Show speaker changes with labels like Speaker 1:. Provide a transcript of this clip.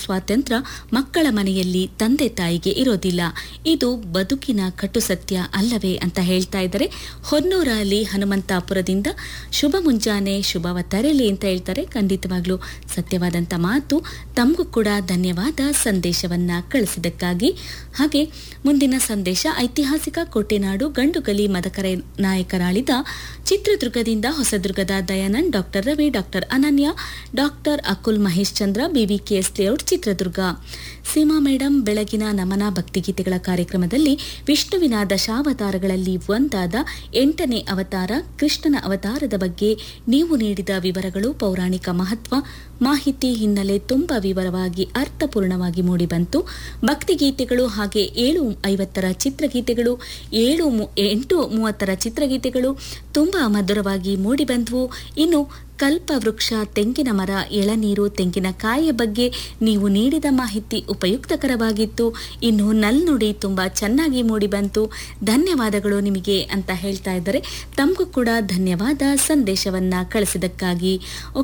Speaker 1: ಸ್ವಾತಂತ್ರ್ಯ ಮಕ್ಕಳ ಮನೆಯಲ್ಲಿ ತಂದೆ ತಾಯಿಗೆ ಇರೋದಿಲ್ಲ ಇದು ಬದುಕಿನ ಕಟು ಸತ್ಯ ಅಲ್ಲವೇ ಅಂತ ಹೇಳ್ತಾ ಇದ್ದಾರೆ ಹೊನ್ನೂರಲ್ಲಿ ಹನುಮಂತಾಪುರದಿಂದ ಶುಭ ಮುಂಜಾನೆ ಶುಭವ ತರಲಿ ಅಂತ ಹೇಳ್ತಾರೆ ಖಂಡಿತವಾಗ್ಲೂ ಸತ್ಯವಾದಂಥ ಮಾತು ತಮಗೂ ಕೂಡ ಧನ್ಯವಾದ ಸಂದೇಶವನ್ನ ಕಳಿಸಿದ್ದಕ್ಕಾಗಿ ಹಾಗೆ ಮುಂದಿನ ಸಂದೇಶ ಐತಿಹಾಸಿಕ ಕೋಟೆನಾಡು ಗಂಡುಗಲಿ ಮದಕರೆ ನಾಯಕರಾಳಿದ ಚಿತ್ರದುರ್ಗದಿಂದ ಹೊಸದುರ್ಗದ Dayanand doctor Ravi doctor Ananya doctor Akul Mahesh Chandra BVKS layout Chitradurga Seema madam ಬೆಳಗಿನ ನಮನ ಭಕ್ತಿಗೀತೆಗಳ ಕಾರ್ಯಕ್ರಮದಲ್ಲಿ ವಿಷ್ಣುವಿನ ದಶಾವತಾರಗಳಲ್ಲಿ ಒಂದಾದ ಎಂಟನೇ ಅವತಾರ ಕೃಷ್ಣನ ಅವತಾರದ ಬಗ್ಗೆ ನೀವು ನೀಡಿದ ವಿವರಗಳು ಪೌರಾಣಿಕ ಮಹತ್ವ ಮಾಹಿತಿ ಹಿನ್ನೆಲೆ ತುಂಬಾ ವಿವರವಾಗಿ ಅರ್ಥಪೂರ್ಣವಾಗಿ ಮೂಡಿಬಂತು ಭಕ್ತಿಗೀತೆಗಳು ಹಾಗೆ ಏಳು ಐವತ್ತರ ಚಿತ್ರಗೀತೆಗಳು ಏಳು ಮು- ಎಂಟು ಮೂವತ್ತರ ಚಿತ್ರಗೀತೆಗಳು ತುಂಬಾ ಮಧುರವಾಗಿ ಮೂಡಿಬಂದವು ಇನ್ನು ಕಲ್ಪವೃಕ್ಷ ತೆಂಗಿನ ಮರ ಎಳನೀರು ತೆಂಗಿನಕಾಯಿಯ ಬಗ್ಗೆ ನೀವು ನೀಡಿದ ಮಾಹಿತಿ ಉಪಯುಕ್ತಕರವಾಗಿತ್ತು ಇನ್ನು ನಲ್ನುಡಿ ತುಂಬಾ ಚೆನ್ನಾಗಿ ಮೂಡಿಬಂತು ಧನ್ಯವಾದಗಳು ನಿಮಗೆ ಅಂತ ಹೇಳ್ತಾ ಇದ್ದಾರೆ ತಮಗೂ ಕೂಡ ಧನ್ಯವಾದ ಸಂದೇಶವನ್ನ ಕಳಿಸಿದ್ದಕ್ಕಾಗಿ